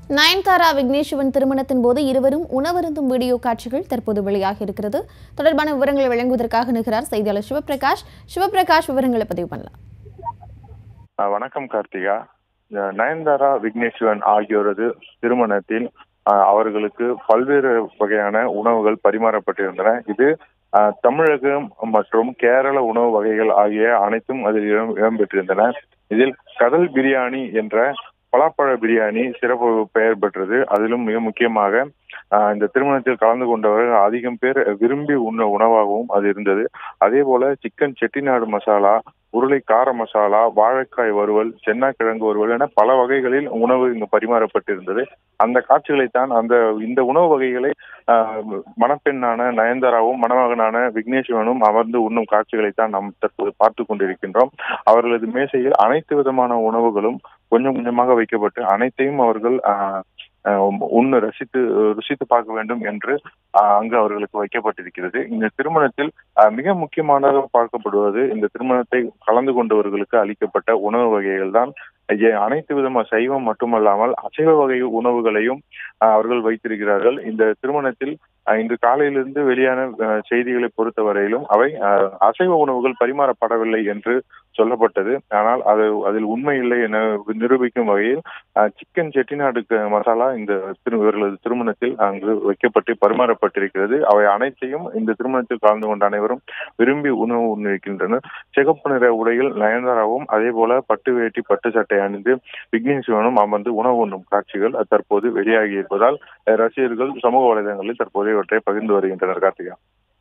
நயன்தாரா விக்னேஸ்வரன் திருமணத்தின் போது இருவரும் உணவருந்தும் வீடியோ காட்சிகள் தற்போது வெளியாகி இருக்கிறது தொடர்பான விவரங்களை வழங்குவதற்காக நிற்கிறார் செய்தியாளர் சிவபிரகாஷ் சிவபிரகாஷ் விவரங்களை பதிவு பண்ணலாம் அஹ் வணக்கம் கார்த்திகா அஹ் நயன்தாரா விக்னேஸ்வரன் ஆகியோரது திருமணத்தில் அஹ் அவர்களுக்கு பல்வேறு வகையான உணவுகள் பரிமாறப்பட்டிருந்தன இது அஹ் தமிழகம் மற்றும் கேரள உணவு வகைகள் ஆகிய அனைத்தும் அதில் இடம் இடம்பெற்றிருந்தன இதில் கடல் பிரியாணி என்ற பலாப்பழ பிரியாணி சிறப்பு பெயர் பெற்றது அதிலும் மிக முக்கியமாக அஹ் இந்த திருமணத்தில் கலந்து கொண்டவர்கள் அதிகம் பேர் விரும்பி உண்ண உணவாகவும் அது இருந்தது அதே போல சிக்கன் செட்டிநாடு மசாலா உருளை கார மசாலா வாழைக்காய் வறுவல் சென்னாக்கிழங்கு வறுவல் என பல வகைகளில் உணவு இங்கு பரிமாறப்பட்டிருந்தது அந்த காட்சிகளைத்தான் அந்த இந்த உணவு வகைகளை ஆஹ், மணப்பெண்ணான நயன்தாராவும் மணமகனான விக்னேஸ்வரனும் அமர்ந்து உண்ணும் காட்சிகளைத்தான் நாம் தற்போது பார்த்து கொண்டிருக்கின்றோம் அவர்களது மேசையில் அனைத்து விதமான உணவுகளும் கொஞ்சம் கொஞ்சமாக வைக்கப்பட்டு அனைத்தையும் அவர்கள் ஆஹ், ஆஹ், உண்ண ரசித்து ருசித்து பார்க்க வேண்டும் என்று ஆஹ், அங்கு அவர்களுக்கு வைக்கப்பட்டிருக்கிறது இந்த திருமணத்தில் ஆஹ், மிக முக்கியமானதாக பார்க்கப்படுவது இந்த திருமணத்தை கலந்து கொண்டவர்களுக்கு அளிக்கப்பட்ட உணவு வகைகள் தான் ஐய- அனைத்து விதமான சைவம் மட்டுமல்லாமல் அசைவ வகை உணவுகளையும் ஆஹ், அவர்கள் வைத்திருக்கிறார்கள் இந்த திருமணத்தில் ஆஹ், இன்று காலையிலிருந்து வெளியான ஆஹ், செய்திகளை பொறுத்தவரையிலும் அவை ஆஹ், அசைவ உணவுகள் பரிமாறப்படவில்லை என்று சொல்லப்பட்டது ஆனால் அது அதில் உண்மை இல்லை என நிரூபிக்கும் வகையில் ஆஹ், சிக்கன் செட்டிநாடு க- மசாலா இந்த திரு இவர்களது திருமணத்தில் அங்கு வைக்கப்பட்டு பரிமாறப்பட்டிருக்கிறது அவை அனைத்தையும் இந்த திருமணத்தில் கலந்து கொண்ட அனைவரும் விரும்பி உணவு உண்ணிருக்கின்றனர் சிகப்பு நிற உடையில் நயன்தாராவும் அதே போல பட்டு வேட்டி பட்டு சட்டை அணிந்து விக்னேஸ்வரனும் அமர்ந்து உணவு உண்ணும் காட்சிகள் தற்போது வெளியாகி இருப்பதால் அஹ், ரசிகர்கள் சமூக வலைதளங்களில் தற்போது இவற்றை பகிர்ந்து வருகின்றனர் கார்த்திகா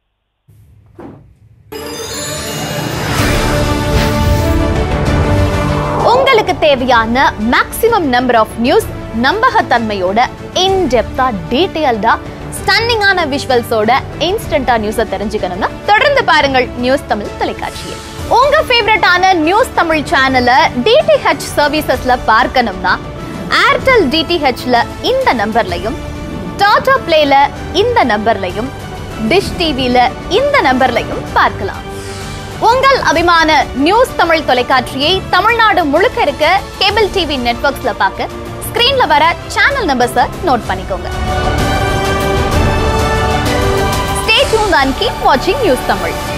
உங்களுக்கு தேவையான மேக்ஸிமம் நம்பர் ஆஃப் நியூஸ் நம்பகத்தன்மையோட இன்டெப்தா டீடைல்டா ஸ்டன்னிங்கான விஷுவல்ஸோட இன்ஸ்டன்டா நியூஸை தெரிஞ்சுக்கணும்னா தொடர்ந்து பாருங்கள் நியூஸ் தமிழ் தொலைக்காட்சியை உங்க ஃபேவரட்டான நியூஸ் தமிழ் சேனலை டிடிஹெச் சர்வீசஸ்ல பார்க்கணும்னா ஏர்டெல் டிடிஹெச்ல இந்த நம்பர்லையும் டாடா பிளேல இந்த நம்பர்லையும் டிஷ் டிவில இந்த நம்பர்லையும் பார்க்கலாம் உங்கள் அபிமான நியூஸ் தமிழ் தொலைக்காட்சியை தமிழ்நாடு முழுக்க இருக்க கேபிள் டிவி நெட்வொர்க்ஸ்ல பார்க்க ஸ்கிரீன்ல வர சேனல் நம்பர்ஸை நோட் பண்ணிக்கோங்க ஸ்டே டியூன் அண்ட் கீப் வாட்சிங் நியூஸ் தமிழ்